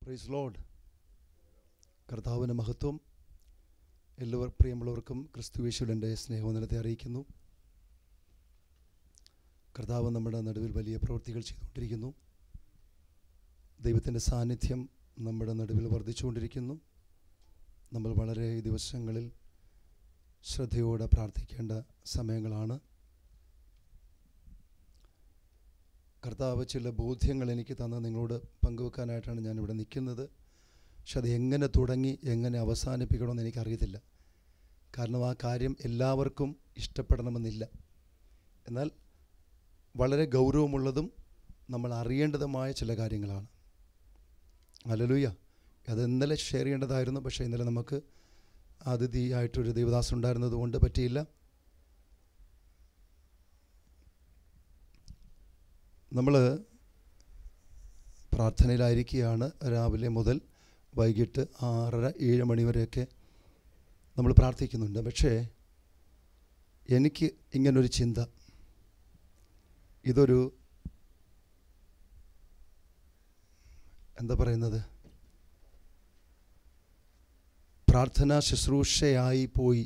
Price load കർത്താവിന് മഹത്വം എല്ലാവർ പ്രിയമുള്ളവർക്കും ക്രിസ്തുവേശുവിൻ്റെ സ്നേഹവന്ദനത്തെ അറിയിക്കുന്നു കർത്താവ് നമ്മുടെ നടുവിൽ വലിയ പ്രവൃത്തികൾ ചെയ്തുകൊണ്ടിരിക്കുന്നു ദൈവത്തിൻ്റെ സാന്നിധ്യം നമ്മുടെ നടുവിൽ വർദ്ധിച്ചുകൊണ്ടിരിക്കുന്നു നമ്മൾ വളരെ ഈ ദിവസങ്ങളിൽ ശ്രദ്ധയോടെ പ്രാർത്ഥിക്കേണ്ട സമയങ്ങളാണ് കർത്താവ് ചില ബോധ്യങ്ങൾ എനിക്ക് തന്ന് നിങ്ങളോട് പങ്കുവെക്കാനായിട്ടാണ് ഞാനിവിടെ നിൽക്കുന്നത് പക്ഷെ അത് എങ്ങനെ തുടങ്ങി എങ്ങനെ അവസാനിപ്പിക്കണമെന്ന് എനിക്കറിയത്തില്ല കാരണം ആ കാര്യം എല്ലാവർക്കും ഇഷ്ടപ്പെടണമെന്നില്ല എന്നാൽ വളരെ ഗൗരവമുള്ളതും നമ്മൾ അറിയേണ്ടതുമായ ചില കാര്യങ്ങളാണ് അലലുയ്യ അത് ഇന്നലെ ഷെയർ ചെയ്യേണ്ടതായിരുന്നു പക്ഷേ ഇന്നലെ നമുക്ക് അതിഥിയായിട്ടൊരു ദേവദാസ് ഉണ്ടായിരുന്നത് കൊണ്ട് പറ്റിയില്ല നമ്മൾ പ്രാർത്ഥനയിലായിരിക്കുകയാണ് രാവിലെ മുതൽ വൈകിട്ട് ആറര ഏഴ് മണി വരെയൊക്കെ നമ്മൾ പ്രാർത്ഥിക്കുന്നുണ്ട് പക്ഷേ എനിക്ക് ഇങ്ങനൊരു ചിന്ത ഇതൊരു എന്താ പറയുന്നത് പ്രാർത്ഥനാ ശുശ്രൂഷയായി പോയി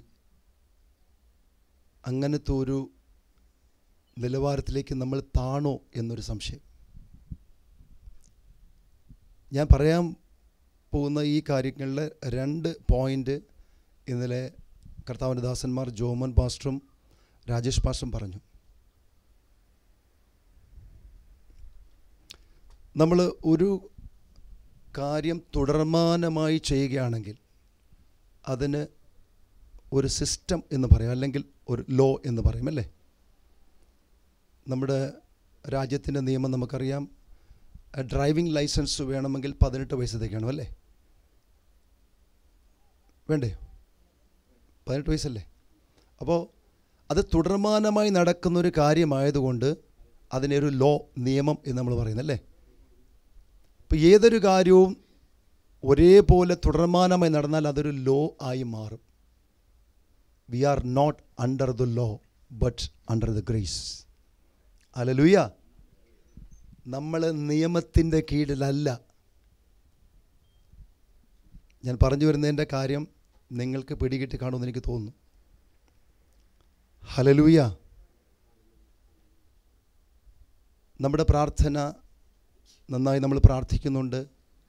അങ്ങനത്തെ ഒരു നിലവാരത്തിലേക്ക് നമ്മൾ താണോ എന്നൊരു സംശയം ഞാൻ പറയാൻ പോകുന്ന ഈ കാര്യങ്ങളിൽ രണ്ട് പോയിൻ്റ് ഇന്നലെ കർത്താവിൻ്റെ ദാസന്മാർ ജോമൻ പാസ്റ്ററും രാജേഷ് പാസ്റ്ററും പറഞ്ഞു നമ്മൾ ഒരു കാര്യം തുടർമാനമായി ചെയ്യുകയാണെങ്കിൽ അതിന് ഒരു സിസ്റ്റം എന്ന് പറയും അല്ലെങ്കിൽ ഒരു ലോ എന്ന് പറയും അല്ലേ നമ്മുടെ രാജ്യത്തിൻ്റെ നിയമം നമുക്കറിയാം ഡ്രൈവിംഗ് ലൈസൻസ് വേണമെങ്കിൽ പതിനെട്ട് വയസ്സത്തേക്കാണ് അല്ലേ വേണ്ടേ പതിനെട്ട് വയസ്സല്ലേ അപ്പോൾ അത് തുടർമാനമായി നടക്കുന്ന ഒരു കാര്യമായതുകൊണ്ട് അതിനെ ഒരു ലോ നിയമം എന്ന് നമ്മൾ പറയുന്നല്ലേ ഇപ്പോൾ ഏതൊരു കാര്യവും ഒരേപോലെ തുടർമാനമായി നടന്നാൽ അതൊരു ലോ ആയി മാറും we are not under the law but under the grace hallelujah നമ്മൾ നിയമത്തിൻ്റെ കീഴിലല്ല ഞാൻ പറഞ്ഞു വരുന്നതിൻ്റെ കാര്യം നിങ്ങൾക്ക് പിടികിട്ടി കാണുമെന്ന് എനിക്ക് തോന്നുന്നു ഹലലൂയ നമ്മുടെ പ്രാർത്ഥന നന്നായി നമ്മൾ പ്രാർത്ഥിക്കുന്നുണ്ട്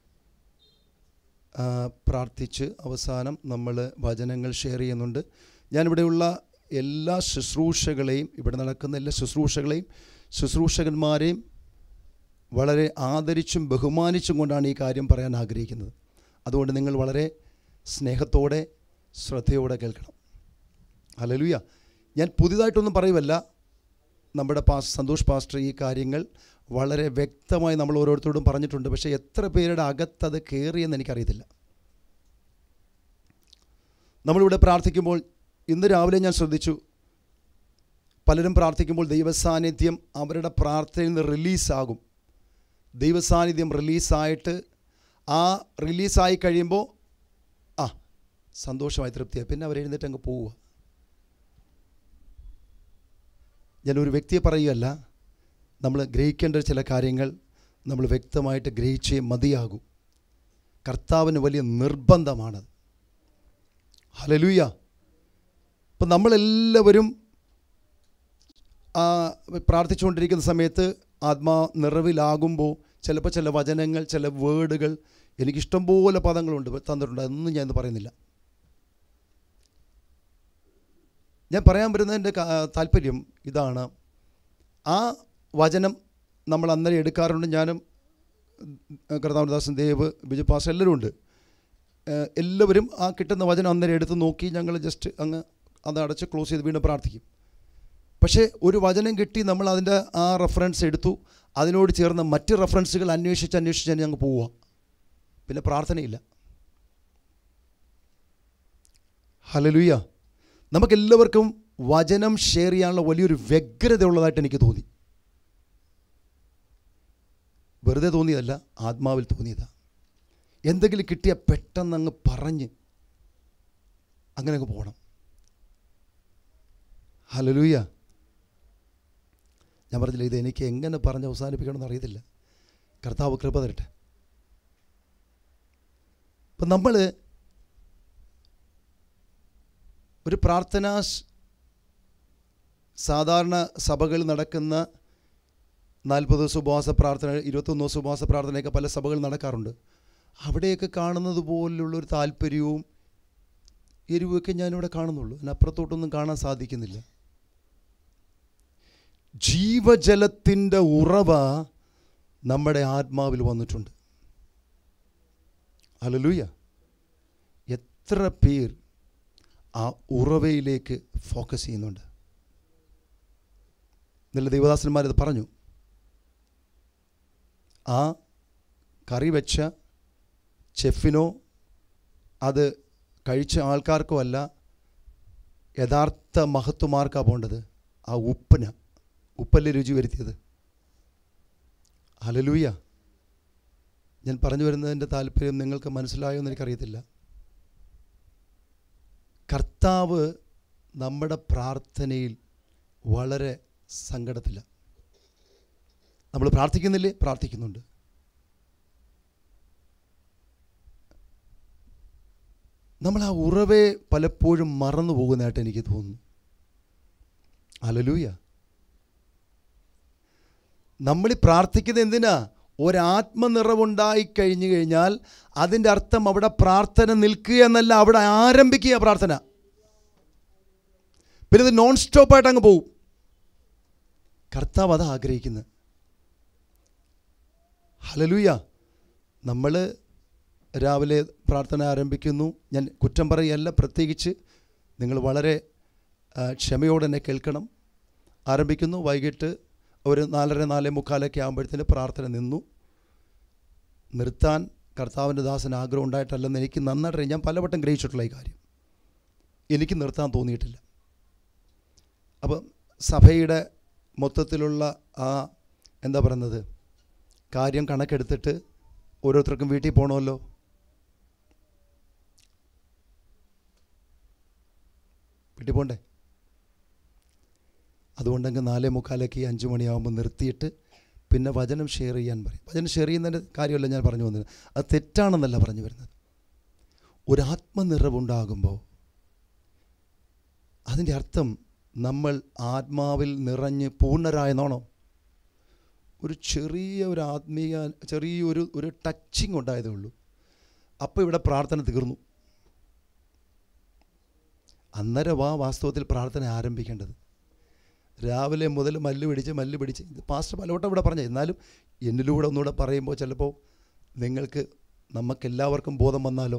ആ, പ്രാർത്ഥിച്ച് അവസാനം നമ്മൾ വചനങ്ങൾ ഷെയർ ചെയ്യുന്നുണ്ട് ഞാനിവിടെയുള്ള എല്ലാ ശുശ്രൂഷകളെയും ഇവിടെ നടക്കുന്ന എല്ലാ ശുശ്രൂഷകളെയും ശുശ്രൂഷകന്മാരെയും വളരെ ആദരിച്ചും ബഹുമാനിച്ചും കൊണ്ടാണ് ഈ കാര്യം പറയാൻ ആഗ്രഹിക്കുന്നത് അതുകൊണ്ട് നിങ്ങൾ വളരെ സ്നേഹത്തോടെ ശ്രദ്ധയോടെ കേൾക്കണം ഹലലുയ ഞാൻ പുതിയതായിട്ടൊന്നും പറയുമല്ല നമ്മുടെ പാസ് സന്തോഷ് പാസ്റ്റർ ഈ കാര്യങ്ങൾ വളരെ വ്യക്തമായി നമ്മൾ ഓരോരുത്തരോടും പറഞ്ഞിട്ടുണ്ട് പക്ഷേ എത്ര പേരുടെ അകത്തത് കയറിയെന്ന് എനിക്കറിയത്തില്ല നമ്മളിവിടെ പ്രാർത്ഥിക്കുമ്പോൾ ഇന്ന് രാവിലെ ഞാൻ ശ്രദ്ധിച്ചു പലരും പ്രാർത്ഥിക്കുമ്പോൾ ദൈവസാന്നിധ്യം അവരുടെ പ്രാർത്ഥനയിൽ നിന്ന് റിലീസാകും ദൈവസാന്നിധ്യം റിലീസായിട്ട് ആ റിലീസായി കഴിയുമ്പോൾ ആ സന്തോഷമായി തൃപ്തിയായി പിന്നെ അവർ എഴുന്നേറ്റ് അങ്ങ് പോവുക ഞാനൊരു വ്യക്തിയെ പറയുകയല്ല നമ്മൾ ഗ്രഹിക്കേണ്ട ചില കാര്യങ്ങൾ നമ്മൾ വ്യക്തമായിട്ട് ഗ്രഹിച്ചേ മതിയാകൂ കർത്താവിന് വലിയ നിർബന്ധമാണത് ഹലലൂയ ഇപ്പം നമ്മളെല്ലാവരും ആ, പ്രാർത്ഥിച്ചുകൊണ്ടിരിക്കുന്ന സമയത്ത് ആത്മാ നിറവിലാകുമ്പോൾ ചിലപ്പോൾ ചില വചനങ്ങൾ ചില വേർഡുകൾ എനിക്കിഷ്ടം പോലെ പദങ്ങളുണ്ട് തന്നിട്ടുണ്ട് അതൊന്നും ഞാൻ ഇന്ന് പറയുന്നില്ല ഞാൻ പറയാൻ വരുന്നതിൻ്റെ കാ- താല്പര്യം ഇതാണ് ആ വചനം നമ്മൾ അന്നേരം എടുക്കാറുണ്ട് ഞാനും കർത്താവദാസൻ ദേവ് ബിജു പാസ് എല്ലാവരും ഉണ്ട് ഏഹ് എല്ലാവരും ആ കിട്ടുന്ന വചനം അന്നേരം എടുത്ത് നോക്കി ഞങ്ങൾ ജസ്റ്റ് അങ്ങ് അത് അടച്ച് ക്ലോസ് ചെയ്ത് വീണ്ടും പ്രാർത്ഥിക്കും പക്ഷേ ഒരു വചനം കിട്ടി നമ്മൾ അതിൻ്റെ ആ റെഫറൻസ് എടുത്തു അതിനോട് ചേർന്ന് മറ്റ് റെഫറൻസുകൾ അന്വേഷിച്ച് അന്വേഷിച്ച് ഞങ്ങൾ പോവുക പിന്നെ പ്രാർത്ഥനയില്ല ഹലലുയ്യ നമുക്കെല്ലാവർക്കും വചനം ഷെയർ ചെയ്യാനുള്ള വലിയൊരു വ്യഗ്രത ഉള്ളതായിട്ട് എനിക്ക് തോന്നി വെറുതെ തോന്നിയതല്ല ആത്മാവിൽ തോന്നിയതാ എന്തെങ്കിലും കിട്ടിയ പെട്ടെന്ന് അങ്ങ് പറഞ്ഞ് അങ്ങനെ അങ്ങ് പോകണം ഹലലൂയ ഞാൻ പറഞ്ഞില്ല ഇത് എനിക്ക് എങ്ങനെ പറഞ്ഞ് അവസാനിപ്പിക്കണമെന്ന് അറിയത്തില്ല കർത്താവ് കൃപ തരട്ടെ അപ്പം നമ്മൾ ഒരു പ്രാർത്ഥനാ സ്- സാധാരണ സഭകളിൽ നടക്കുന്ന നാൽപ്പത് ദിവസം ഉപവാസ പ്രാർത്ഥന ഇരുപത്തൊന്ന് ദിവസം ഉപവാസ പ്രാർത്ഥനയൊക്കെ പല സഭകൾ നടക്കാറുണ്ട് അവിടെയൊക്കെ കാണുന്നത് പോലുള്ളൊരു താല്പര്യവും എരിവൊക്കെ ഞാനിവിടെ കാണുന്നുള്ളൂ അതിനപ്പുറത്തോട്ടൊന്നും കാണാൻ സാധിക്കുന്നില്ല ജീവജലത്തിൻ്റെ ഉറവ നമ്മുടെ ആത്മാവിൽ വന്നിട്ടുണ്ട് അലലൂയ എത്ര പേർ ആ ഉറവയിലേക്ക് ഫോക്കസ് ചെയ്യുന്നുണ്ട് ഇന്നലെ ദേവദാസന്മാരത് പറഞ്ഞു ആ കറി വെച്ച ചെഫിനോ അത് കഴിച്ച ആൾക്കാർക്കോ അല്ല യഥാർത്ഥ മഹത്വമാർക്കാണ് പോകേണ്ടത് ആ ഉപ്പിന് ഉപ്പല്ലേ രുചി വരുത്തിയത് ഹലലൂയ ഞാൻ പറഞ്ഞു വരുന്നതിൻ്റെ താല്പര്യം നിങ്ങൾക്ക് മനസ്സിലായോ എന്ന് എനിക്കറിയത്തില്ല കർത്താവ് നമ്മുടെ പ്രാർത്ഥനയിൽ വളരെ സങ്കടത്തില്ല നമ്മൾ പ്രാർത്ഥിക്കുന്നില്ലേ പ്രാർത്ഥിക്കുന്നുണ്ട് നമ്മൾ ആ ഉറവെ പലപ്പോഴും മറന്നു പോകുന്നതായിട്ട് എനിക്ക് തോന്നുന്നു അലലൂയ നമ്മൾ ഈ പ്രാർത്ഥിക്കുന്നത് എന്തിനാ ഒരാത്മനിറവുണ്ടായി കഴിഞ്ഞു കഴിഞ്ഞാൽ അതിൻ്റെ അർത്ഥം അവിടെ പ്രാർത്ഥന നിൽക്കുക എന്നല്ല അവിടെ ആരംഭിക്കുക പ്രാർത്ഥന പിന്നെ ഇത് നോൺ സ്റ്റോപ്പായിട്ട് അങ്ങ് പോവും കർത്താവ് അത് ആഗ്രഹിക്കുന്നത് ഹലലൂയ നമ്മൾ രാവിലെ പ്രാർത്ഥന ആരംഭിക്കുന്നു ഞാൻ കുറ്റം പറയല്ല പ്രത്യേകിച്ച് നിങ്ങൾ വളരെ ആ, ക്ഷമയോടെ എന്നെ കേൾക്കണം ആരംഭിക്കുന്നു വൈകിട്ട് ഒരു നാലര നാലേ മുക്കാലൊക്കെ ആകുമ്പോഴത്തേന് പ്രാർത്ഥന നിന്നു നിർത്താൻ കർത്താവിൻ്റെ ദാസന് ആഗ്രഹം ഉണ്ടായിട്ടല്ലെന്ന് എനിക്ക് നന്നായിട്ട് അറിയാം. ഞാൻ പലവട്ടം ഗ്രഹിച്ചിട്ടുള്ള ഈ കാര്യം എനിക്ക് നിർത്താൻ തോന്നിയിട്ടില്ല അപ്പം സഭയുടെ മൊത്തത്തിലുള്ള ആ എന്താ പറയുന്നത് കാര്യം കണക്കെടുത്തിട്ട് ഓരോരുത്തർക്കും വീട്ടിൽ പോകണമല്ലോ വീട്ടിൽ പോണ്ടേ അതുകൊണ്ടങ്ങ് നാലേ മുക്കാലൊക്കെ അഞ്ച് മണിയാകുമ്പോൾ നിർത്തിയിട്ട് പിന്നെ വചനം ഷെയർ ചെയ്യാൻ പറയും വചനം ഷെയർ ചെയ്യുന്നതിൻ്റെ കാര്യമല്ല ഞാൻ പറഞ്ഞു വന്നത് അത് തെറ്റാണെന്നല്ല പറഞ്ഞു വരുന്നത് ഒരു ആത്മനിറവുണ്ടാകുമ്പോൾ അതിൻ്റെ അർത്ഥം നമ്മൾ ആത്മാവിൽ നിറഞ്ഞ് പൂർണ്ണരായെന്നാണോ ഒരു ചെറിയ ഒരു ആത്മീയ ചെറിയൊരു ഒരു ടച്ചിങ് ഉണ്ടായതേ ഉള്ളൂ അപ്പോൾ ഇവിടെ പ്രാർത്ഥന തീർന്നു അന്നേരം ആ വാസ്തവത്തിൽ പ്രാർത്ഥന ആരംഭിക്കേണ്ടത് രാവിലെ മുതൽ മല്ല് പിടിച്ച് മല്ല് പിടിച്ച് ഇത് പാസ്റ്റർ പലവട്ടം ഇവിടെ പറഞ്ഞു എന്നാലും എന്നിലൂടെ ഒന്നുകൂടെ പറയുമ്പോൾ ചിലപ്പോൾ നിങ്ങൾക്ക് നമുക്കെല്ലാവർക്കും ബോധം വന്നാലോ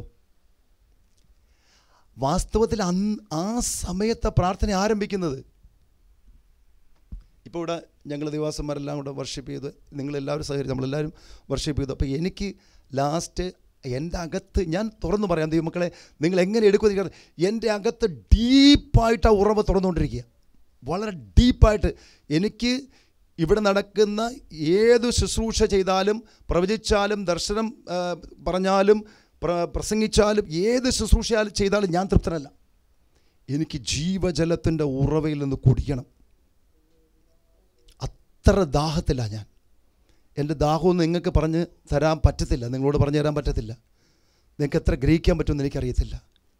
വാസ്തവത്തിൽ അന്ന് ആ സമയത്തെ പ്രാർത്ഥന ആരംഭിക്കുന്നത് ഇപ്പോൾ ഇവിടെ ഞങ്ങൾ ദിവാസന്മാരെല്ലാം കൂടെ വർഷിപ്പ് ചെയ്ത് നിങ്ങളെല്ലാവരും സഹകരിച്ച് നമ്മളെല്ലാവരും വർഷിപ്പ് ചെയ്തു അപ്പോൾ എനിക്ക് ലാസ്റ്റ് എൻ്റെ അകത്ത് ഞാൻ തുറന്നു പറയാം ദൈവമക്കളെ നിങ്ങൾ എങ്ങനെ എടുക്കുമെന്ന് എൻ്റെ അകത്ത് ഡീപ്പായിട്ട് ആ ഉറവ് തുറന്നുകൊണ്ടിരിക്കുക വളരെ ഡീപ്പായിട്ട് എനിക്ക് ഇവിടെ നടക്കുന്ന ഏത് ശുശ്രൂഷ ചെയ്താലും പ്രവചിച്ചാലും ദർശനം ആ, പറഞ്ഞാലും പ്ര പ്രസംഗിച്ചാലും ഏത് ശുശ്രൂഷ ചെയ്താലും ഞാൻ തൃപ്തനല്ല എനിക്ക് ജീവജലത്തിൻ്റെ ഉറവയിൽ നിന്ന് കുടിക്കണം അത്ര ദാഹത്തിലാണ് ഞാൻ എൻ്റെ ദാഹമൊന്നും നിങ്ങൾക്ക് പറഞ്ഞ് തരാൻ പറ്റത്തില്ല നിങ്ങളോട് പറഞ്ഞു തരാൻ പറ്റത്തില്ല നിങ്ങൾക്ക് എത്ര ഗ്രഹിക്കാൻ പറ്റുമെന്ന് എനിക്കറിയത്തില്ല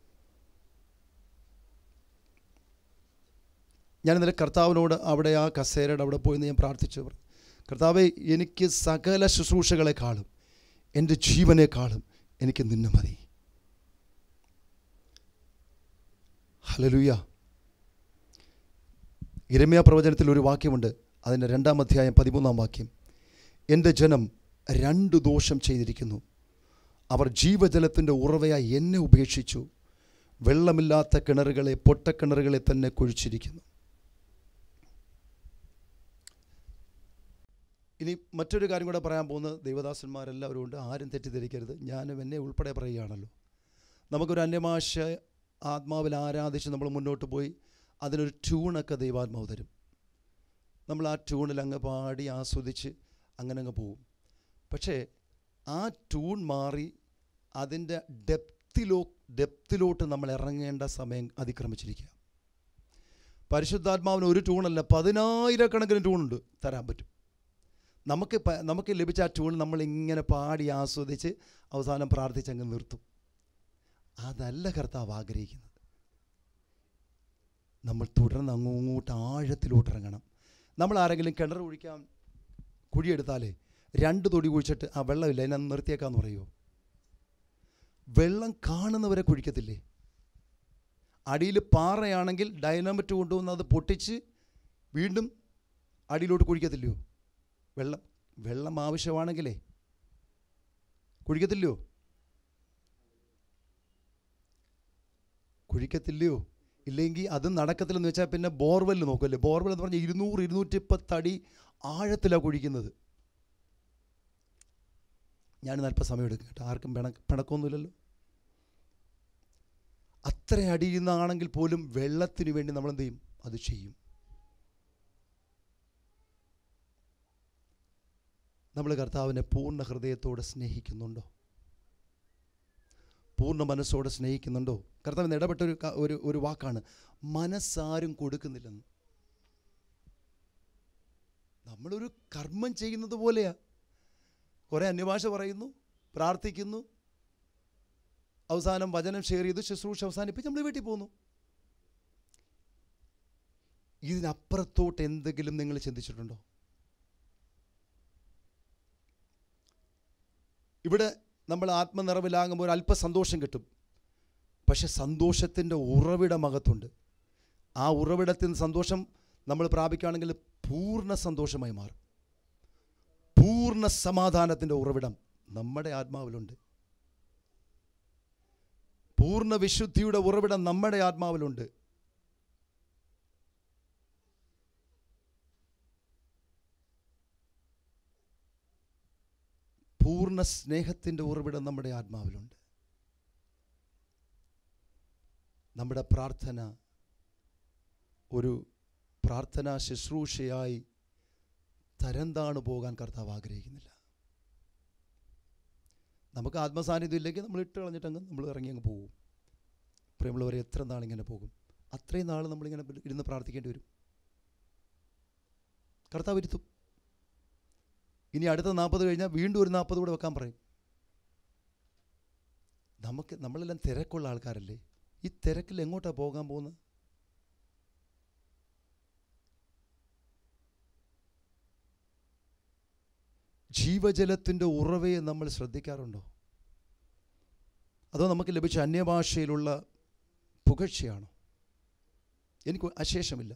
ഞാൻ ഇന്നലെ കർത്താവിനോട് അവിടെ ആ കസേരയുടെ അവിടെ പോയി ഞാൻ പ്രാർത്ഥിച്ചു പറഞ്ഞു കർത്താവെ എനിക്ക് സകല ശുശ്രൂഷകളെക്കാളും എൻ്റെ ജീവനേക്കാളും എനിക്ക് നിന്നെ മതി ഹലലുയ ഇരമ്യ പ്രവചനത്തിൽ ഒരു വാക്യമുണ്ട് അതിൻ്റെ രണ്ടാം അധ്യായം പതിമൂന്നാം വാക്യം എൻ്റെ ജനം രണ്ട് ദോഷം ചെയ്തിരിക്കുന്നു അവർ ജീവജലത്തിൻ്റെ ഉറവയായി എന്നെ ഉപേക്ഷിച്ചു വെള്ളമില്ലാത്ത കിണറുകളെ പൊട്ടക്കിണറുകളെ തന്നെ കുഴിച്ചിരിക്കുന്നു ഇനി മറ്റൊരു കാര്യം കൂടെ പറയാൻ പോകുന്നത് ദൈവദാസന്മാരെല്ലാവരും ഉണ്ട് ആരും തെറ്റിദ്ധരിക്കരുത് ഞാനും എന്നെ ഉൾപ്പെടെ പറയുകയാണല്ലോ നമുക്കൊരു അന്യമാശ ആത്മാവിൽ ആരാധിച്ച് നമ്മൾ മുന്നോട്ട് പോയി അതിനൊരു ട്യൂണൊക്കെ ദൈവാത്മാവ് തരും നമ്മൾ ആ ട്യൂണിൽ അങ്ങ് പാടി ആസ്വദിച്ച് അങ്ങനെ അങ്ങ് പോവും പക്ഷേ ആ ട്യൂൺ മാറി അതിൻ്റെ ഡെപ്തിലോ ഡെപ്തിലോട്ട് നമ്മൾ ഇറങ്ങേണ്ട സമയം അതിക്രമിച്ചിരിക്കുക പരിശുദ്ധാത്മാവിന് ഒരു ട്യൂണല്ല പതിനായിരക്കണക്കിന് ട്യൂണുണ്ട് തരാൻ പറ്റും നമുക്ക് പ- നമുക്ക് ലഭിച്ച ആ ട്യൂൺ നമ്മൾ ഇങ്ങനെ പാടി ആസ്വദിച്ച് അവസാനം പ്രാർത്ഥിച്ച് അങ്ങ് നിർത്തും അതല്ല കർത്താവ് ആഗ്രഹിക്കുന്നത് നമ്മൾ തുടർന്ന് അങ്ങോട്ട് ആഴത്തിലോട്ട് ഇറങ്ങണം നമ്മൾ ആരെങ്കിലും കിണർ കുഴിക്കാൻ കുഴിയെടുത്താലേ രണ്ട് തൊടി കുഴിച്ചിട്ട് ആ വെള്ളമില്ല അതിനെ നിർത്തിയേക്കാന്ന് പറയുമോ വെള്ളം കാണുന്നവരെ കുഴിക്കത്തില്ലേ അടിയിൽ പാറയാണെങ്കിൽ ഡൈനാമിറ്റ് കൊണ്ടുവന്ന് അത് പൊട്ടിച്ച് വീണ്ടും അടിയിലോട്ട് കുഴിക്കത്തില്ലയോ വെള്ളം വെള്ളം ആവശ്യമാണെങ്കിലേ കുഴിക്കത്തില്ലയോ കുഴിക്കത്തില്ലയോ ഇല്ലെങ്കിൽ അത് നടക്കത്തില്ലെന്ന് വെച്ചാൽ പിന്നെ ബോർവെൽ നോക്കുമല്ലേ ബോർവെൽ എന്ന് പറഞ്ഞാൽ ഇരുന്നൂറ് ഇരുന്നൂറ്റി പത്തടി ആഴത്തിലാണ് കുഴിക്കുന്നത് ഞാൻ അല്പം സമയം എടുക്കും കേട്ടോ ആർക്കും പിണ പിണക്കൊന്നുമില്ലല്ലോ അത്ര അടിയിൽ നിന്നാണെങ്കിൽ പോലും വെള്ളത്തിന് വേണ്ടി നമ്മൾ എന്ത് ചെയ്യും അത് ചെയ്യും നമ്മൾ കർത്താവിനെ പൂർണ്ണ ഹൃദയത്തോടെ സ്നേഹിക്കുന്നുണ്ടോ പൂർണ്ണ മനസ്സോടെ സ്നേഹിക്കുന്നുണ്ടോ കർത്താവിന് ഇടപെട്ട ഒരു ക- ഒരു ഒരു വാക്കാണ് മനസ്സാരും കൊടുക്കുന്നില്ലെന്ന് നമ്മളൊരു കർമ്മം ചെയ്യുന്നത് പോലെയാ കുറേ അന്യഭാഷ പറയുന്നു പ്രാർത്ഥിക്കുന്നു അവസാനം വചനം ഷെയർ ചെയ്തു ശുശ്രൂഷ അവസാനിപ്പിച്ച് നമ്മൾ വീട്ടിൽ പോകുന്നു ഇതിനപ്പുറത്തോട്ട് എന്തെങ്കിലും നിങ്ങൾ ചിന്തിച്ചിട്ടുണ്ടോ ഇവിടെ നമ്മൾ ആത്മനിറവിലാകുമ്പോൾ ഒരു അല്പ സന്തോഷം കിട്ടും പക്ഷെ സന്തോഷത്തിൻ്റെ ഉറവിടമകത്തുണ്ട് ആ ഉറവിടത്തിൽ നിന്ന് സന്തോഷം നമ്മൾ പ്രാപിക്കുകയാണെങ്കിൽ പൂർണ്ണ സന്തോഷമായി മാറും പൂർണ്ണ സമാധാനത്തിൻ്റെ ഉറവിടം നമ്മുടെ ആത്മാവിലുണ്ട് പൂർണ്ണ വിശുദ്ധിയുടെ ഉറവിടം നമ്മുടെ ആത്മാവിലുണ്ട് പൂർണ്ണ സ്നേഹത്തിൻ്റെ ഉറവിടം നമ്മുടെ ആത്മാവിലുണ്ട് നമ്മുടെ പ്രാർത്ഥന ഒരു പ്രാർത്ഥനാ ശുശ്രൂഷയായി തരംതാണു പോകാൻ കർത്താവ് ആഗ്രഹിക്കുന്നില്ല നമുക്ക് ആത്മസാന്നിധ്യം ഇല്ലെങ്കിൽ നമ്മൾ ഇട്ട് കളഞ്ഞിട്ടങ്ങ് നമ്മൾ ഇറങ്ങി അങ്ങ് പോകും പ്രിയമുള്ളവരെ എത്ര നാളിങ്ങനെ പോകും അത്രയും നാൾ നമ്മളിങ്ങനെ ഇരുന്ന് പ്രാർത്ഥിക്കേണ്ടി വരും കർത്താവ് ഇരുത്തും ഇനി അടുത്ത നാൽപ്പത് കഴിഞ്ഞാൽ വീണ്ടും ഒരു നാൽപ്പത് കൂടെ വെക്കാൻ പറയും നമുക്ക് നമ്മളെല്ലാം തിരക്കുള്ള ആൾക്കാരല്ലേ ഈ തിരക്കിൽ എങ്ങോട്ടാണ് പോകാൻ പോകുന്നത് ജീവജലത്തിൻ്റെ ഉറവയെ നമ്മൾ ശ്രദ്ധിക്കാറുണ്ടോ അതോ നമുക്ക് ലഭിച്ച അന്യഭാഷയിലുള്ള പുകഴ്ചയാണോ എനിക്ക് അശേഷമില്ല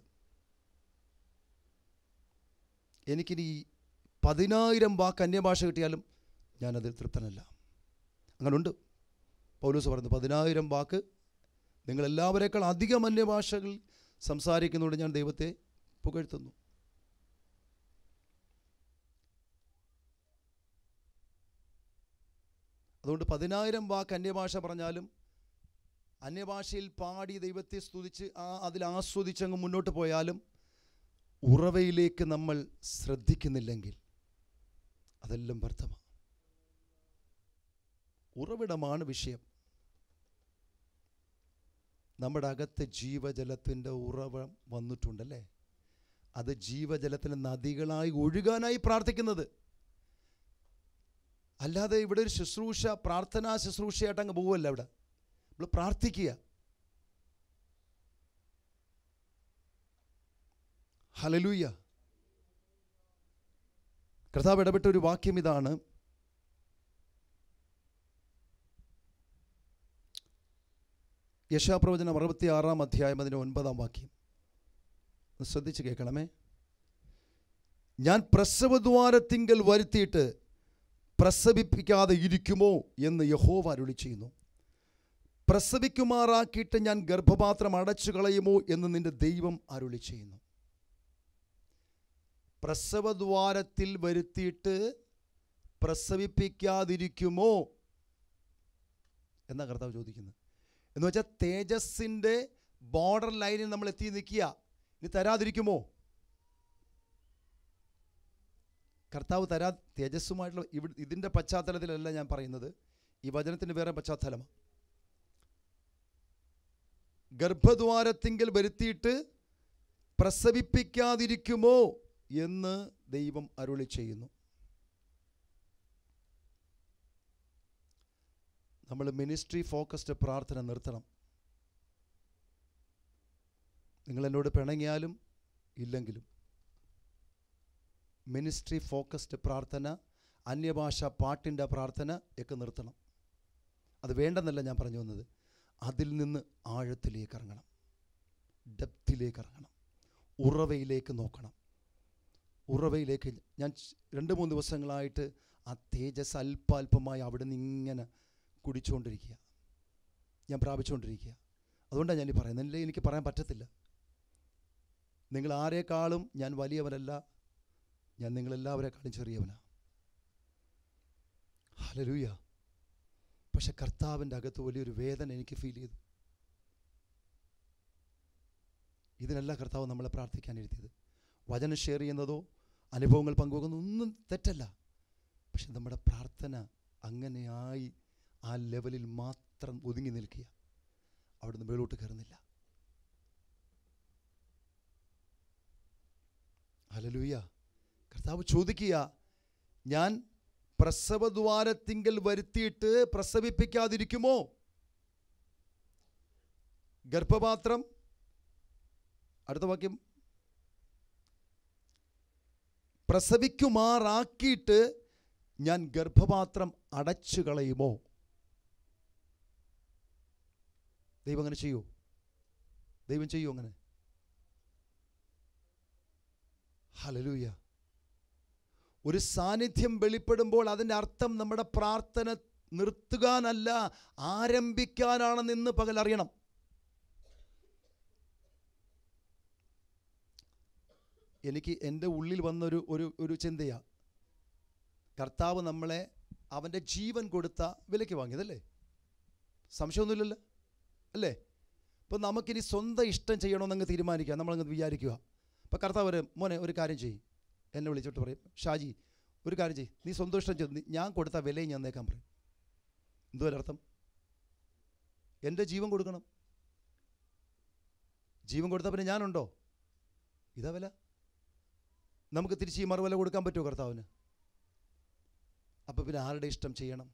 എനിക്കിനി പതിനായിരം വാക്ക് അന്യഭാഷ കിട്ടിയാലും ഞാനതിൽ തൃപ്തനല്ല അങ്ങനുണ്ട് പൗലൂസ് പറഞ്ഞു പതിനായിരം വാക്ക് നിങ്ങളെല്ലാവരേക്കാൾ അധികം അന്യഭാഷകൾ സംസാരിക്കുന്നതുകൊണ്ട് ഞാൻ ദൈവത്തെ പുകഴ്ത്തുന്നു അതുകൊണ്ട് പതിനായിരം വാക്ക് അന്യഭാഷ പറഞ്ഞാലും അന്യഭാഷയിൽ പാടി ദൈവത്തെ സ്തുതിച്ച് ആ അതിൽ ആസ്വദിച്ചങ്ങ് മുന്നോട്ട് പോയാലും ഉറവയിലേക്ക് നമ്മൾ ശ്രദ്ധിക്കുന്നില്ലെങ്കിൽ അതെല്ലാം വ്യർത്ഥമാണ് ഉറവിടമാണ് വിഷയം നമ്മുടെ അകത്ത് ജീവജലത്തിൻ്റെ ഉറവം വന്നിട്ടുണ്ടല്ലേ അത് ജീവജലത്തിന് നദികളായി ഒഴുകാനായി പ്രാർത്ഥിക്കുന്നത് അല്ലാതെ ഇവിടെ ഒരു ശുശ്രൂഷ പ്രാർത്ഥനാ ശുശ്രൂഷയായിട്ട് അങ്ങ് പോവുമല്ല ഇവിടെ നമ്മൾ പ്രാർത്ഥിക്കുക ഹലലൂയ കർത്താവ് ഇടപെട്ട ഒരു വാക്യം ഇതാണ് യശാപ്രവചനം അറുപത്തി ആറാം അധ്യായം അതിൻ്റെ ഒൻപതാം വാക്യം ഒന്ന് ശ്രദ്ധിച്ച് കേൾക്കണമേ ഞാൻ പ്രസവദ്വാരത്തിങ്കൽ വരുത്തിയിട്ട് പ്രസവിപ്പിക്കാതെ ഇരിക്കുമോ എന്ന് യഹോവ അരുളി ചെയ്യുന്നു പ്രസവിക്കുമാറാക്കിയിട്ട് ഞാൻ ഗർഭപാത്രം അടച്ചു കളയുമോ എന്ന് നിന്റെ ദൈവം അരുളി ചെയ്യുന്നു പ്രസവദ്വാരത്തിൽ വരുത്തിയിട്ട് പ്രസവിപ്പിക്കാതിരിക്കുമോ എന്നാ കർത്താവ് ചോദിക്കുന്നത് എന്ന് വെച്ചാൽ തേജസ്സിൻ്റെ ബോർഡർ ലൈനിൽ നമ്മൾ എത്തി നിൽക്കുക ഇനി തരാതിരിക്കുമോ കർത്താവ് തരാ തേജസ്സുമായിട്ടുള്ള ഇവിടെ ഇതിൻ്റെ പശ്ചാത്തലത്തിലല്ല ഞാൻ പറയുന്നത് ഈ വചനത്തിന് വേറെ പശ്ചാത്തലമാണ് ഗർഭദ്വാരത്തിങ്കൽ വരുത്തിയിട്ട് പ്രസവിപ്പിക്കാതിരിക്കുമോ എന്ന് ദൈവം അരുളി ചെയ്യുന്നു നമ്മൾ മിനിസ്ട്രി ഫോക്കസ്ഡ് പ്രാർത്ഥന നിർത്തണം നിങ്ങൾ എന്നോട് പിണങ്ങിയാലും ഇല്ലെങ്കിലും മിനിസ്ട്രി ഫോക്കസ്ഡ് പ്രാർത്ഥന അന്യഭാഷ പാട്ടിൻ്റെ പ്രാർത്ഥന ഒക്കെ നിർത്തണം അത് വേണ്ടെന്നല്ല ഞാൻ പറഞ്ഞു വന്നത് അതിൽ നിന്ന് ആഴത്തിലേക്ക് ഇറങ്ങണം ഡെപ്തിലേക്ക് ഇറങ്ങണം ഉറവയിലേക്ക് നോക്കണം ഉറവയിലേക്ക് ഞാൻ ച്- രണ്ട് മൂന്ന് ദിവസങ്ങളായിട്ട് ആ തേജസ് അല്പാൽപമായി അവിടെ നിന്ന് ഇങ്ങനെ കുടിച്ചുകൊണ്ടിരിക്കുക ഞാൻ പ്രാപിച്ചുകൊണ്ടിരിക്കുക അതുകൊണ്ടാണ് ഞാൻ ഈ പറയുന്നത് അല്ലേ എനിക്ക് പറയാൻ പറ്റത്തില്ല നിങ്ങൾ ആരെക്കാളും ഞാൻ വലിയവനല്ല ഞാൻ നിങ്ങളെല്ലാവരെക്കാളും ചെറിയവനാണ് ഹലലൂയ പക്ഷെ കർത്താവിൻ്റെ അകത്ത് വലിയൊരു വേദന എനിക്ക് ഫീൽ ചെയ്തു ഇതിനല്ല കർത്താവ് നമ്മളെ പ്രാർത്ഥിക്കാൻ എഴുതിയത് വചനം ഷെയർ ചെയ്യുന്നതോ അനുഭവങ്ങൾ പങ്കുവെക്കുന്നതോ ഒന്നും തെറ്റല്ല പക്ഷെ നമ്മുടെ പ്രാർത്ഥന അങ്ങനെയായി ആ ലെവലിൽ മാത്രം ഒതുങ്ങി നിൽക്കുക അവിടുന്ന് മേലോട്ട് കയറുന്നില്ല ഹലലൂയ കർത്താവ് ചോദിക്കുക ഞാൻ പ്രസവദ്വാരത്തിങ്കൽ വരുത്തിയിട്ട് പ്രസവിപ്പിക്കാതിരിക്കുമോ ഗർഭപാത്രം അടുത്ത വാക്യം പ്രസവിക്കുമാറാക്കിയിട്ട് ഞാൻ ഗർഭപാത്രം അടച്ചു കളയുമോ ദൈവം അങ്ങനെ ചെയ്യൂ ദൈവം ചെയ്യൂ അങ്ങനെ ഹലലൂയ ഒരു സാന്നിധ്യം വെളിപ്പെടുമ്പോൾ അതിൻ്റെ അർത്ഥം നമ്മുടെ പ്രാർത്ഥന നിർത്തുകാനല്ല ആരംഭിക്കാനാണെന്ന് ഇന്ന് പകൽ അറിയണം എനിക്ക് എൻ്റെ ഉള്ളിൽ വന്നൊരു ഒരു ഒരു ചിന്തയാ കർത്താവ് നമ്മളെ അവൻ്റെ ജീവൻ കൊടുത്ത വിലയ്ക്ക് വാങ്ങിയതല്ലേ സംശയമൊന്നുമില്ലല്ലോ അല്ലേ ഇപ്പം നമുക്കിനി സ്വന്തം ഇഷ്ടം ചെയ്യണമെന്നങ്ങ് തീരുമാനിക്കുക നമ്മളങ്ങ് വിചാരിക്കുക അപ്പം കർത്താവ് പറയും മോനെ ഒരു കാര്യം ചെയ്യും എന്നെ വിളിച്ചിട്ട് പറയും ഷാജി ഒരു കാര്യം ചെയ്യും നീ സ്വന്തം ഇഷ്ടം ചെയ്തു ഞാൻ കൊടുത്ത വിലയും ഞാൻ നേക്കാൻ പറയും എന്തുവരർത്ഥം എൻ്റെ ജീവൻ കൊടുക്കണം ജീവൻ കൊടുത്ത പിന്നെ ഞാനുണ്ടോ ഇതാ വില നമുക്ക് തിരിച്ച് ഈ മറുവില കൊടുക്കാൻ പറ്റുമോ കർത്താവിന് അപ്പോൾ പിന്നെ ആരുടെ ഇഷ്ടം ചെയ്യണം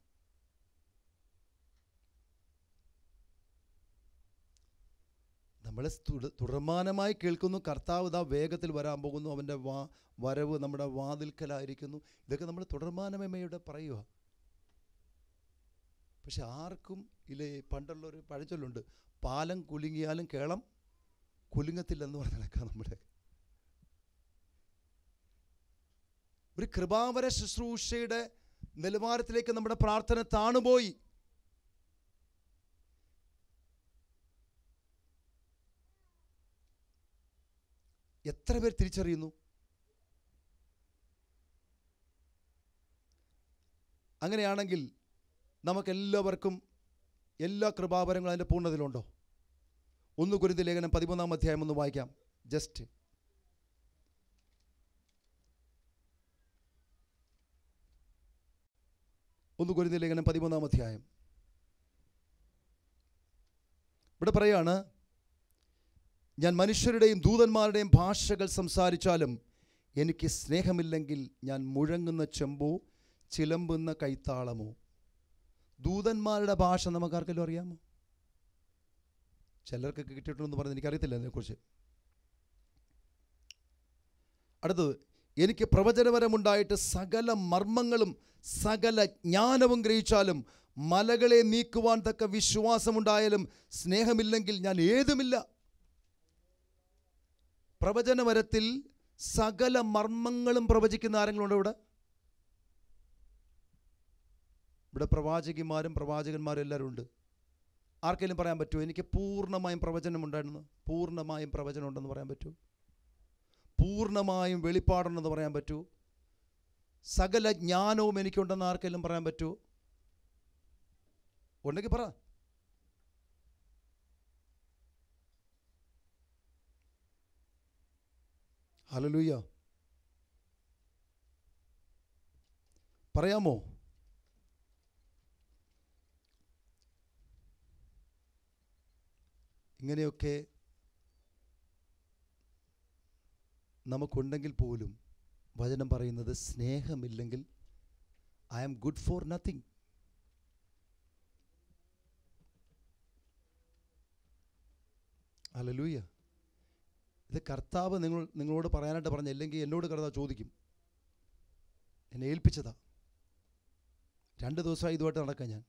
നമ്മൾ തുടർമാനമായി കേൾക്കുന്നു കർത്താവ് ഇതാ വേഗത്തിൽ വരാൻ പോകുന്നു അവൻ്റെ വാ വരവ് നമ്മുടെ വാതിൽക്കലായിരിക്കുന്നു ഇതൊക്കെ നമ്മൾ തുടർമാനമേമയുടെ പറയുക പക്ഷെ ആർക്കും ഇല്ലേ പണ്ടുള്ളൊരു പഴഞ്ചൊല്ലുണ്ട് പാലം കുലുങ്ങിയാലും കേളം കുലുങ്ങത്തില്ലെന്ന് പറഞ്ഞ കണക്കാണ് നമ്മുടെ ഒരു കൃപാവര ശുശ്രൂഷയുടെ നിലവാരത്തിലേക്ക് നമ്മുടെ പ്രാർത്ഥന താണുപോയി എത്ര പേർ തിരിച്ചറിയുന്നു അങ്ങനെയാണെങ്കിൽ നമുക്കെല്ലാവർക്കും എല്ലാ കൃപാവരങ്ങളും അതിൻ്റെ പൂർണ്ണതയിലുണ്ടോ ഒന്ന് കുരുതി ലേഖനം പതിമൂന്നാം അധ്യായം ഒന്ന് വായിക്കാം ജസ്റ്റ് ഒന്ന് കുരുതി ലേഖനം പതിമൂന്നാം അധ്യായം ഇവിടെ പറയാണ് ഞാൻ മനുഷ്യരുടെയും ദൂതന്മാരുടെയും ഭാഷകൾ സംസാരിച്ചാലും എനിക്ക് സ്നേഹമില്ലെങ്കിൽ ഞാൻ മുഴങ്ങുന്ന ചെമ്പോ ചിലമ്പുന്ന കൈത്താളമോ ദൂതന്മാരുടെ ഭാഷ നമുക്കാർക്കെല്ലാം അറിയാമോ ചിലർക്കൊക്കെ കിട്ടിയിട്ടുണ്ടെന്ന് പറഞ്ഞ് എനിക്കറിയത്തില്ല അതിനെക്കുറിച്ച് അടുത്തത് എനിക്ക് പ്രവചനപരമുണ്ടായിട്ട് സകല മർമ്മങ്ങളും സകല ജ്ഞാനവും ഗ്രഹിച്ചാലും മലകളെ നീക്കുവാൻ തക്ക വിശ്വാസമുണ്ടായാലും സ്നേഹമില്ലെങ്കിൽ ഞാൻ ഏതുമില്ല പ്രവചനവരത്തിൽ സകല മർമ്മങ്ങളും പ്രവചിക്കുന്ന ആരെങ്കിലും ഉണ്ടോ ഇവിടെ ഇവിടെ പ്രവാചകിമാരും പ്രവാചകന്മാരും എല്ലാവരും ഉണ്ട് ആർക്കെങ്കിലും പറയാൻ പറ്റുമോ എനിക്ക് പൂർണ്ണമായും പ്രവചനം ഉണ്ടായിരുന്നു പൂർണ്ണമായും പ്രവചനം ഉണ്ടെന്ന് പറയാൻ പറ്റുമോ പൂർണ്ണമായും വെളിപ്പാടുണ്ടെന്ന് പറയാൻ പറ്റൂ സകല ജ്ഞാനവും എനിക്കുണ്ടെന്ന് ആർക്കെങ്കിലും പറയാൻ പറ്റുമോ ഉണ്ടെങ്കിൽ പറ ഹലലൂയ പറയാമോ ഇങ്ങനെയൊക്കെ നമുക്കുണ്ടെങ്കിൽ പോലും വചനം പറയുന്നത് സ്നേഹമില്ലെങ്കിൽ I am good for nothing hallelujah ഇത് കർത്താവ് നിങ്ങൾ നിങ്ങളോട് പറയാനായിട്ട് പറഞ്ഞ അല്ലെങ്കിൽ എന്നോട് കർത്താവ് ചോദിക്കും എന്നെ ഏൽപ്പിച്ചതാ രണ്ട് ദിവസമായി ഇതുമായിട്ട് നടക്കാം ഞാൻ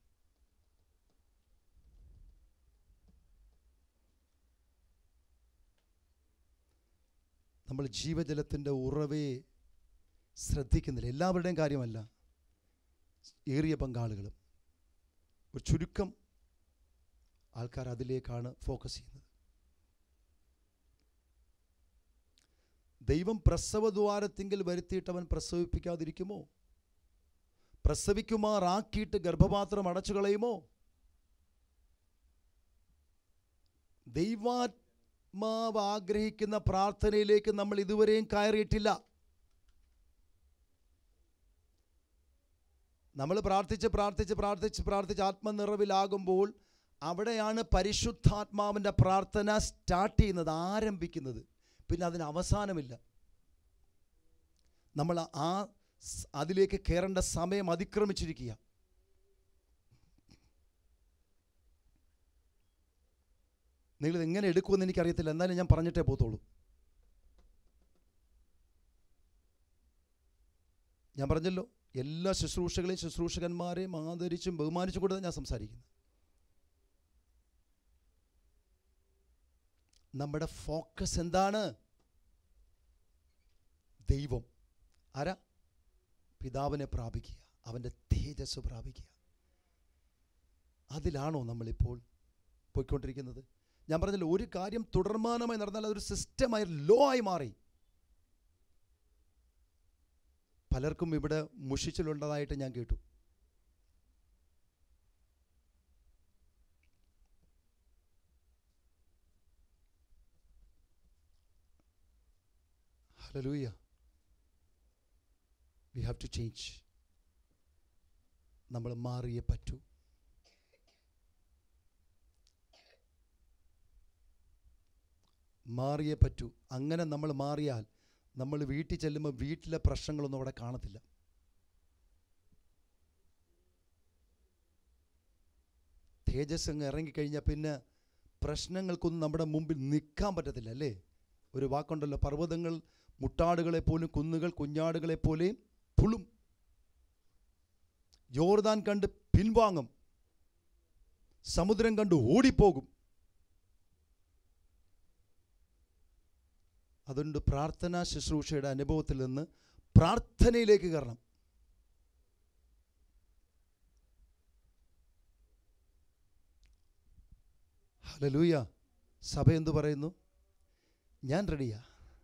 നമ്മൾ ജീവജലത്തിൻ്റെ ഉറവയെ ശ്രദ്ധിക്കുന്നില്ല എല്ലാവരുടെയും കാര്യമല്ല ഏറിയ പങ്കാളുകളും ഒരു ചുരുക്കം ആൾക്കാർ അതിലേക്കാണ് ഫോക്കസ് ചെയ്യുന്നത് ദൈവം പ്രസവദ്വാരത്തിങ്കിൽ വരുത്തിയിട്ടവൻ പ്രസവിപ്പിക്കാതിരിക്കുമോ പ്രസവിക്കുമാറാക്കിയിട്ട് ഗർഭപാത്രം അടച്ചു കളയുമോ ദൈവാത്മാവ് ആഗ്രഹിക്കുന്ന പ്രാർത്ഥനയിലേക്ക് നമ്മൾ ഇതുവരെയും കയറിയിട്ടില്ല നമ്മൾ പ്രാർത്ഥിച്ച് പ്രാർത്ഥിച്ച് പ്രാർത്ഥിച്ച് പ്രാർത്ഥിച്ച് ആത്മനിറവിലാകുമ്പോൾ അവിടെയാണ് പരിശുദ്ധാത്മാവിൻ്റെ പ്രാർത്ഥന സ്റ്റാർട്ട് ചെയ്യുന്നത് ആരംഭിക്കുന്നത് പിന്നെ അതിന് അവസാനമില്ല നമ്മൾ ആ സ് അതിലേക്ക് കയറേണ്ട സമയം അതിക്രമിച്ചിരിക്കുക നിങ്ങളിത് എങ്ങനെ എടുക്കുമെന്ന് എനിക്കറിയത്തില്ല എന്നാലും ഞാൻ പറഞ്ഞിട്ടേ പോത്തുള്ളൂ ഞാൻ പറഞ്ഞല്ലോ എല്ലാ ശുശ്രൂഷകളെയും ശുശ്രൂഷകന്മാരെയും ആദരിച്ചും ബഹുമാനിച്ചും കൂടെ ഞാൻ സംസാരിക്കുന്നത് നമ്മുടെ ഫോക്കസ് എന്താണ് ദൈവം ആരാ പിതാവിനെ പ്രാപിക്കുക അവൻ്റെ തേജസ് പ്രാപിക്കുക അതിലാണോ നമ്മളിപ്പോൾ പോയിക്കൊണ്ടിരിക്കുന്നത് ഞാൻ പറഞ്ഞല്ലോ ഒരു കാര്യം തുടർമാനമായി നടന്നാൽ അതൊരു സിസ്റ്റമായി ലോ ആയി മാറി പലർക്കും ഇവിടെ മുഷിച്ചിലുള്ളതായിട്ട് ഞാൻ കേട്ടു hallelujah we have to change നമ്മൾ മാറിയേ പറ്റൂ മാറിയേ പറ്റൂ അങ്ങനെ നമ്മൾ മാറിയാൽ നമ്മൾ വീട്ടിൽ ചെല്ലുമ്പോൾ വീട്ടിലെ പ്രശ്നങ്ങളൊന്നും അവിടെ കാണത്തില്ല തേജസ് അങ്ങ് ഇറങ്ങിക്കഴിഞ്ഞാൽ പിന്നെ പ്രശ്നങ്ങൾക്കൊന്നും നമ്മുടെ മുമ്പിൽ നിൽക്കാൻ പറ്റത്തില്ല അല്ലേ ഒരു വാക്കുണ്ടല്ലോ പർവ്വതങ്ങൾ മുട്ടാടുകളെ പോലും കുന്നുകൾ കുഞ്ഞാടുകളെ പോലെയും പുളും ജോർദാൻ കണ്ട് പിൻവാങ്ങും സമുദ്രം കണ്ട് ഓടിപ്പോകും അതുകൊണ്ട് പ്രാർത്ഥനാ ശുശ്രൂഷയുടെ അനുഭവത്തിൽ നിന്ന് പ്രാർത്ഥനയിലേക്ക് കയറണം ഹലലൂയ സഭ എന്തു പറയുന്നു ഞാൻ റെഡിയാ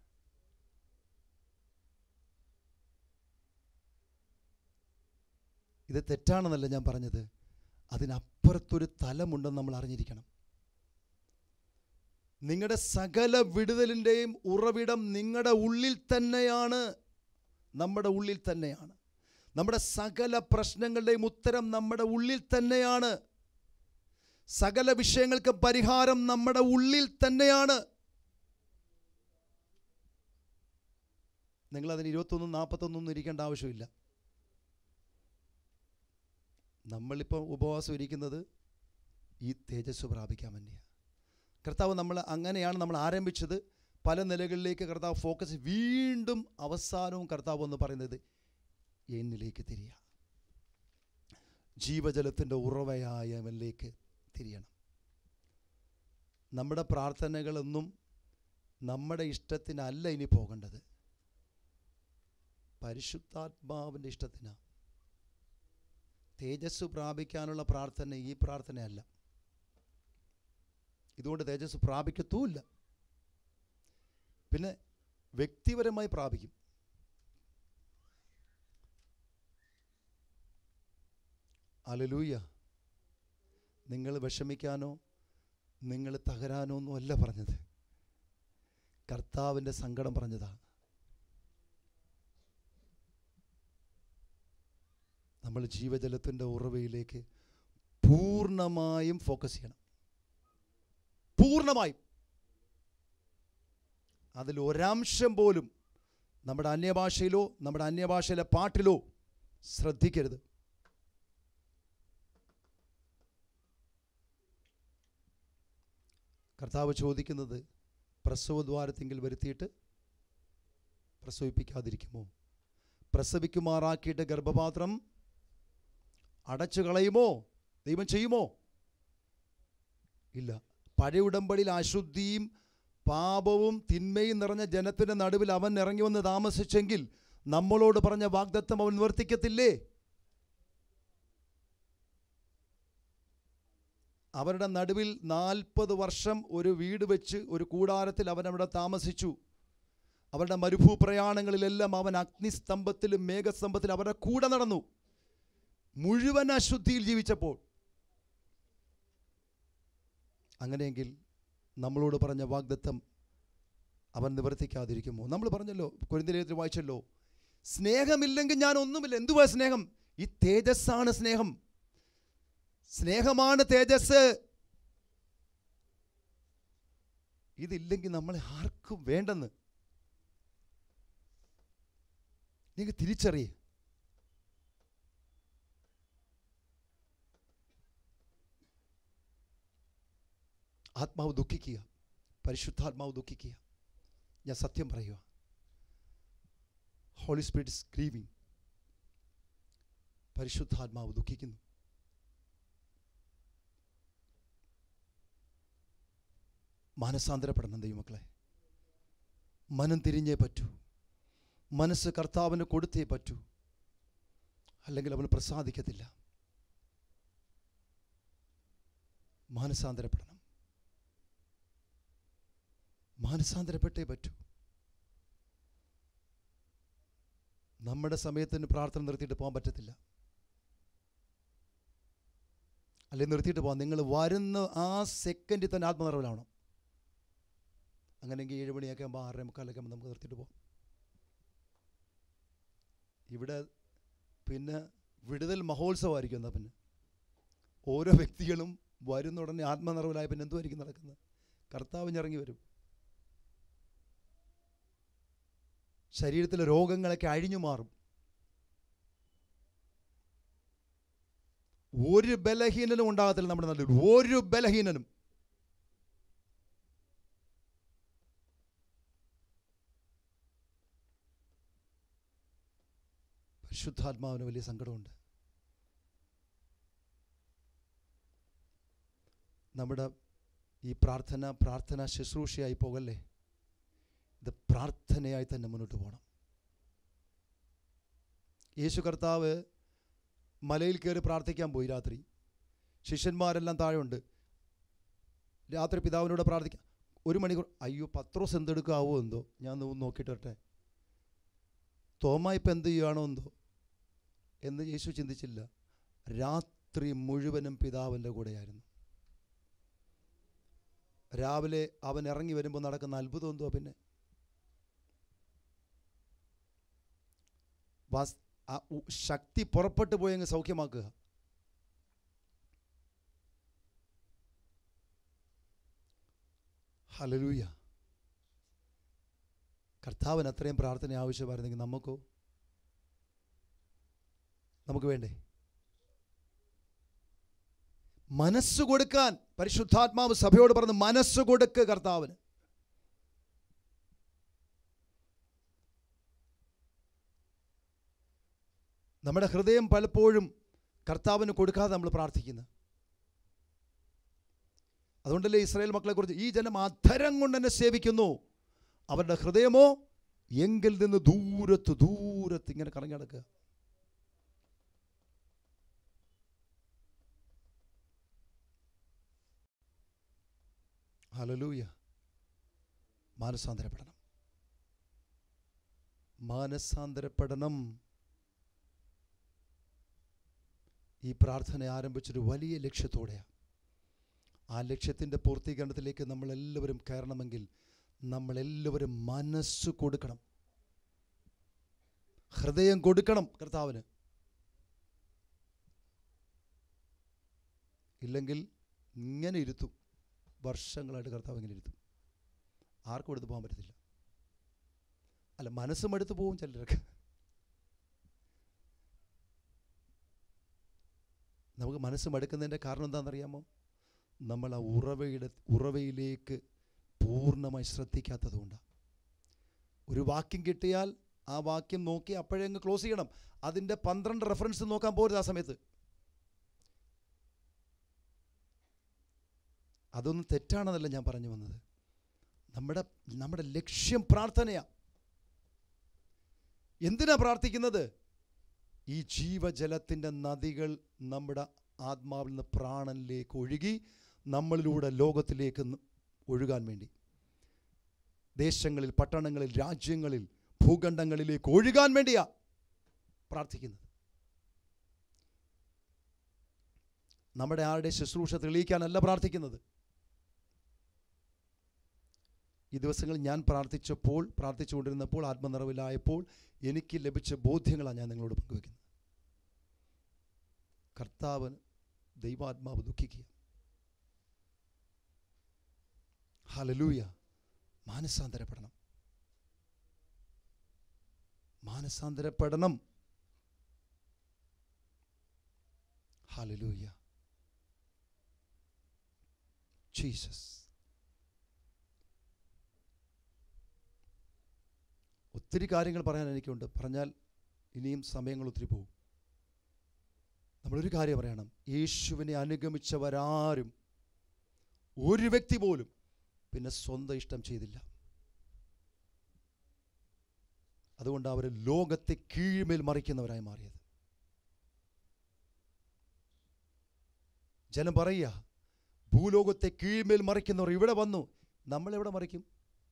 ഇത് തെറ്റാണെന്നല്ല ഞാൻ പറഞ്ഞത് അതിനപ്പുറത്തൊരു തലമുണ്ടെന്ന് നമ്മൾ അറിഞ്ഞിരിക്കണം നിങ്ങളുടെ സകല വിടുതലിൻ്റെയും ഉറവിടം നിങ്ങളുടെ ഉള്ളിൽ തന്നെയാണ് നമ്മുടെ ഉള്ളിൽ തന്നെയാണ് നമ്മുടെ സകല പ്രശ്നങ്ങളുടെയും ഉത്തരം നമ്മുടെ ഉള്ളിൽ തന്നെയാണ് സകല വിഷയങ്ങൾക്ക് പരിഹാരം നമ്മുടെ ഉള്ളിൽ തന്നെയാണ് നിങ്ങളതിന് ഇരുപത്തൊന്നും നാൽപ്പത്തൊന്നൊന്നും ഇരിക്കേണ്ട ആവശ്യമില്ല നമ്മളിപ്പോൾ ഉപവാസം ഇരിക്കുന്നത് ഈ തേജസ് പ്രാപിക്കാൻ വേണ്ടിയാണ് കർത്താവ് നമ്മൾ അങ്ങനെയാണ് നമ്മൾ ആരംഭിച്ചത് പല നിലകളിലേക്ക് കർത്താവ് ഫോക്കസ് വീണ്ടും അവസാനവും കർത്താവ് എന്ന് പറയുന്നത് എന്നിലേക്ക് തിരിയുക ജീവജലത്തിൻ്റെ ഉറവയായവനിലേക്ക് തിരിയണം നമ്മുടെ പ്രാർത്ഥനകളൊന്നും നമ്മുടെ ഇഷ്ടത്തിനല്ല ഇനി പോകേണ്ടത് പരിശുദ്ധാത്മാവിൻ്റെ ഇഷ്ടത്തിനാണ് തേജസ് പ്രാപിക്കാനുള്ള പ്രാർത്ഥന ഈ പ്രാർത്ഥനയല്ല ഇതുകൊണ്ട് തേജസ് പ്രാപിക്കത്തുമില്ല പിന്നെ വ്യക്തിപരമായി പ്രാപിക്കും അലലൂയ നിങ്ങൾ വിഷമിക്കാനോ നിങ്ങൾ തകരാനോ ഒന്നും അല്ല പറഞ്ഞത് കർത്താവിൻ്റെ സങ്കടം പറഞ്ഞതാ നമ്മൾ ജീവജലത്തിൻ്റെ ഉറവയിലേക്ക് പൂർണ്ണമായും ഫോക്കസ് ചെയ്യണം പൂർണ്ണമായും അതിൽ ഒരംശം പോലും നമ്മുടെ അന്യഭാഷയിലോ നമ്മുടെ അന്യഭാഷയിലെ പാട്ടിലോ ശ്രദ്ധിക്കരുത് കർത്താവ് ചോദിക്കുന്നത് പ്രസവദ്വാരത്തിങ്കിൽ വരുത്തിയിട്ട് പ്രസവിപ്പിക്കാതിരിക്കുമോ പ്രസവിക്കുമാറാക്കിയിട്ട് ഗർഭപാത്രം അടച്ചു കളയുമോ ദൈവം ചെയ്യുമോ ഇല്ല പഴയ ഉടമ്പടിയിൽ അശുദ്ധിയും പാപവും തിന്മയും നിറഞ്ഞ ജനത്തിൻ്റെ നടുവിൽ അവൻ ഇറങ്ങി വന്ന് താമസിച്ചെങ്കിൽ നമ്മളോട് പറഞ്ഞ വാഗ്ദത്തം അവൻ നിവർത്തിക്കത്തില്ലേ അവരുടെ നടുവിൽ നാൽപ്പത് വർഷം ഒരു വീട് വെച്ച് ഒരു കൂടാരത്തിൽ അവൻ അവിടെ താമസിച്ചു അവരുടെ മരുഭൂ പ്രയാണങ്ങളിലെല്ലാം അവൻ അഗ്നിസ്തംഭത്തിലും മേഘസ്തംഭത്തിലും അവരുടെ കൂടെ നടന്നു മുഴുവൻ അശുദ്ധിയിൽ ജീവിച്ചപ്പോൾ അങ്ങനെയെങ്കിൽ നമ്മളോട് പറഞ്ഞ വാഗ്ദത്തം അവൻ നിവർത്തിക്കാതിരിക്കുമോ നമ്മൾ പറഞ്ഞല്ലോ കുരുന്തലേഖത്തിൽ വായിച്ചല്ലോ സ്നേഹമില്ലെങ്കിൽ ഞാൻ ഒന്നുമില്ല എന്തുവാ സ്നേഹം ഈ തേജസ്സാണ് സ്നേഹം സ്നേഹമാണ് തേജസ് ഇതില്ലെങ്കിൽ നമ്മളെ ആർക്കും വേണ്ടെന്ന് നിങ്ങൾ തിരിച്ചറിയേ ആത്മാവ് ദുഃഖിക്കുക പരിശുദ്ധാത്മാവ് ദുഃഖിക്കുക ഞാൻ സത്യം പറയുക ഹോളി സ്പിരിറ്റ് സ്ക്രീവിങ് പരിശുദ്ധാത്മാവ് ദുഃഖിക്കുന്നു മാനസാന്തരപ്പെടണം ദൈവമക്കളെ മനം തിരിഞ്ഞേ പറ്റൂ മനസ്സ് കർത്താവിന് കൊടുത്തേ പറ്റൂ അല്ലെങ്കിൽ അവന് പ്രസാദിക്കത്തില്ല മാനസാന്തരപ്പെടണം മാനസാന്തരപ്പെട്ടേ പറ്റൂ നമ്മുടെ സമയത്തിന് പ്രാർത്ഥന നിർത്തിയിട്ട് പോകാൻ പറ്റത്തില്ല അല്ലെങ്കിൽ നിർത്തിയിട്ട് പോകാം നിങ്ങൾ വരുന്ന ആ സെക്കൻഡിൽ തന്നെ ആത്മനിറവിലാവണം അങ്ങനെയെങ്കിൽ ഏഴ് മണിയൊക്കെ ആകുമ്പോൾ ആറര മുക്കാലൊക്കെ ആകുമ്പോൾ നമുക്ക് നിർത്തിയിട്ട് പോകാം ഇവിടെ പിന്നെ വിടുതൽ മഹോത്സവമായിരിക്കും എന്നാൽ പിന്നെ ഓരോ വ്യക്തികളും വരുന്ന ഉടനെ ആത്മനിറവിലായ പിന്നെ എന്തുമായിരിക്കും നടക്കുന്നത് കർത്താവ് ഇറങ്ങി വരും ശരീരത്തിലെ രോഗങ്ങളൊക്കെ അഴിഞ്ഞു മാറും ഒരു ബലഹീനനും ഉണ്ടാകത്തില്ല നമ്മുടെ നല്ലൊരു ഒരു ബലഹീനനും പരിശുദ്ധാത്മാവിന് വലിയ സങ്കടമുണ്ട് നമ്മുടെ ഈ പ്രാർത്ഥന പ്രാർത്ഥന ശുശ്രൂഷയായി പോകല്ലേ ഇത് പ്രാർത്ഥനയായി തന്നെ മുന്നോട്ട് പോകണം യേശു കർത്താവ് മലയിൽ കയറി പ്രാർത്ഥിക്കാൻ പോയി രാത്രി ശിഷ്യന്മാരെല്ലാം താഴെയുണ്ട് രാത്രി പിതാവിനോട് പ്രാർത്ഥിക്കാം ഒരു മണിക്കൂർ അയ്യോ പത്രോസ് എന്തെടുക്കാവോ എന്തോ ഞാൻ ഒന്ന് നോക്കിയിട്ട് വരട്ടെ തോമ ഇപ്പം എന്ത് ചെയ്യുകയാണോ എന്തോ എന്ന് യേശു ചിന്തിച്ചില്ല രാത്രി മുഴുവനും പിതാവിൻ്റെ കൂടെയായിരുന്നു രാവിലെ അവൻ ഇറങ്ങി വരുമ്പോൾ നടക്കുന്ന അത്ഭുതം എന്തുവാ പിന്നെ വാസ് ആ ഉ- ശക്തി പുറപ്പെട്ടു പോയങ്ങ് സൗഖ്യമാക്കുക ഹലലൂയ കർത്താവിന് അത്രയും പ്രാർത്ഥന ആവശ്യമായിരുന്നെങ്കിൽ നമുക്കോ നമുക്ക് വേണ്ടേ മനസ്സ് കൊടുക്കാൻ പരിശുദ്ധാത്മാവ് സഭയോട് പറഞ്ഞ് മനസ്സ് കൊടുക്ക് കർത്താവിന് നമ്മുടെ ഹൃദയം പലപ്പോഴും കർത്താവിന് കൊടുക്കാതെ നമ്മൾ പ്രാർത്ഥിക്കുന്നത് അതുകൊണ്ടല്ലേ ഇസ്രായേൽ മക്കളെ കുറിച്ച് ഈ ജനം അധരം കൊണ്ട് എന്നെ സേവിക്കുന്നു അവരുടെ ഹൃദയമോ എങ്കിൽ നിന്ന് ദൂരത്ത് ദൂരത്ത് ഇങ്ങനെ കറങ്ങി നടക്കുക ഹലലൂയ മാനസാന്തരപ്പെടണം മാനസാന്തരപ്പെടണം ഈ പ്രാർത്ഥന ആരംഭിച്ചൊരു വലിയ ലക്ഷ്യത്തോടെയാണ് ആ ലക്ഷ്യത്തിൻ്റെ പൂർത്തീകരണത്തിലേക്ക് നമ്മളെല്ലാവരും കയറണമെങ്കിൽ നമ്മളെല്ലാവരും മനസ്സ് കൊടുക്കണം ഹൃദയം കൊടുക്കണം കർത്താവിന് ഇല്ലെങ്കിൽ ഇങ്ങനെ ഇരുത്തും വർഷങ്ങളായിട്ട് കർത്താവ് ഇങ്ങനെ ഇരുത്തും ആർക്കും എടുത്ത് പോകാൻ പറ്റത്തില്ല അല്ല മനസ്സും എടുത്ത് പോകും ചിലരൊക്കെ നമുക്ക് മനസ്സ് മടുക്കുന്നതിൻ്റെ കാരണം എന്താണെന്നറിയാമോ നമ്മൾ ആ ഉറവയുടെ ഉറവയിലേക്ക് പൂർണ്ണമായി ശ്രദ്ധിക്കാത്തതുകൊണ്ടാണ് ഒരു വാക്യം കിട്ടിയാൽ ആ വാക്യം നോക്കി അപ്പോഴേ അങ്ങ് ക്ലോസ് ചെയ്യണം അതിൻ്റെ പന്ത്രണ്ട് റെഫറൻസ് നോക്കാൻ പോരുത് ആ സമയത്ത് അതൊന്നും തെറ്റാണെന്നല്ല ഞാൻ പറഞ്ഞു വന്നത് നമ്മുടെ നമ്മുടെ ലക്ഷ്യം പ്രാർത്ഥനയാണ് എന്തിനാ പ്രാർത്ഥിക്കുന്നത് ഈ ജീവജലത്തിൻ്റെ നദികൾ നമ്മുടെ ആത്മാവിൽ നിന്ന് പ്രാണനിലേക്ക് ഒഴുകി നമ്മളിലൂടെ ലോകത്തിലേക്ക് ന- ഒഴുകാൻ വേണ്ടി ദേശങ്ങളിൽ പട്ടണങ്ങളിൽ രാജ്യങ്ങളിൽ ഭൂഖണ്ഡങ്ങളിലേക്ക് ഒഴുകാൻ വേണ്ടിയാ പ്രാർത്ഥിക്കുന്നത് നമ്മുടെ ആരുടെ ശുശ്രൂഷ തെളിയിക്കാനല്ല പ്രാർത്ഥിക്കുന്നത് ഈ ദിവസങ്ങളിൽ ഞാൻ പ്രാർത്ഥിച്ചപ്പോൾ പ്രാർത്ഥിച്ചുകൊണ്ടിരുന്നപ്പോൾ ആത്മനിറവിലായപ്പോൾ എനിക്ക് ലഭിച്ച ബോധ്യങ്ങളാണ് ഞാൻ നിങ്ങളോട് പങ്കുവെക്കുന്നത് കർത്താവ് ദൈവാത്മാവ് ദുഃഖിക്കുക ഹലലൂയ മാനസാന്തരപ്പെടണം മാനസാന്തരപ്പെടണം ഹലലൂയ ജീസസ് ഒത്തിരി കാര്യങ്ങൾ പറയാൻ എനിക്കുണ്ട് പറഞ്ഞാൽ ഇനിയും സമയങ്ങൾ ഒത്തിരി പോകും നമ്മളൊരു കാര്യം പറയണം യേശുവിനെ അനുഗമിച്ചവരാരും ഒരു വ്യക്തി പോലും പിന്നെ സ്വന്തം ഇഷ്ടം ചെയ്തില്ല അതുകൊണ്ട് അവർ ലോകത്തെ കീഴ്മേൽ മറിക്കുന്നവരായി മാറിയത് ജനം പറയുക ഭൂലോകത്തെ കീഴ്മേൽ മറിക്കുന്നവർ ഇവിടെ വന്നു നമ്മളെവിടെ മറിക്കും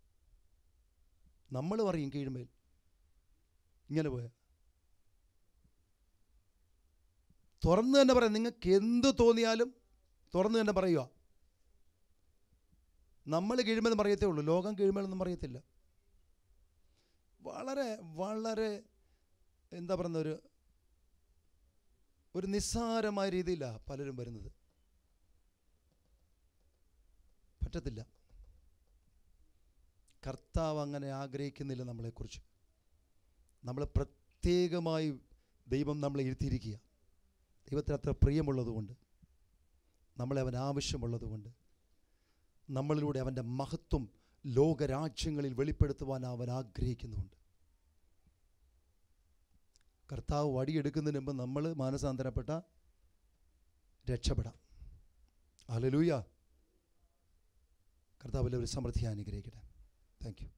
നമ്മൾ പറയും കീഴ്മേൽ ഇങ്ങനെ പോയ തുറന്ന് തന്നെ പറയാം നിങ്ങൾക്ക് എന്ത് തോന്നിയാലും തുറന്ന് തന്നെ പറയുക നമ്മൾ കീഴ്മേൽ പറയത്തേ ഉള്ളൂ ലോകം കീഴ്മേലൊന്നും പറയത്തില്ല വളരെ വളരെ എന്താ പറയുന്ന ഒരു ഒരു നിസ്സാരമായ രീതിയിലാണ് പലരും വരുന്നത് പറ്റത്തില്ല കർത്താവ് അങ്ങനെ ആഗ്രഹിക്കുന്നില്ല നമ്മളെക്കുറിച്ച് നമ്മൾ പ്രത്യേകമായി ദൈവം നമ്മളെ ഇരുത്തിയിരിക്കുക ദൈവത്തിന് അത്ര പ്രിയമുള്ളതുകൊണ്ട് നമ്മളെ അവൻ ആവശ്യമുള്ളതുകൊണ്ട് നമ്മളിലൂടെ അവൻ്റെ മഹത്വം ലോകരാജ്യങ്ങളിൽ വെളിപ്പെടുത്തുവാൻ അവൻ ആഗ്രഹിക്കുന്നുണ്ട് കർത്താവ് വടിയെടുക്കുന്നതിന് മുമ്പ് നമ്മൾ മാനസാന്തരപ്പെട്ട രക്ഷപ്പെടാം അലലൂയ കർത്താവിലെ ഒരു സമൃദ്ധി അനുഗ്രഹിക്കട്ടെ താങ്ക് യു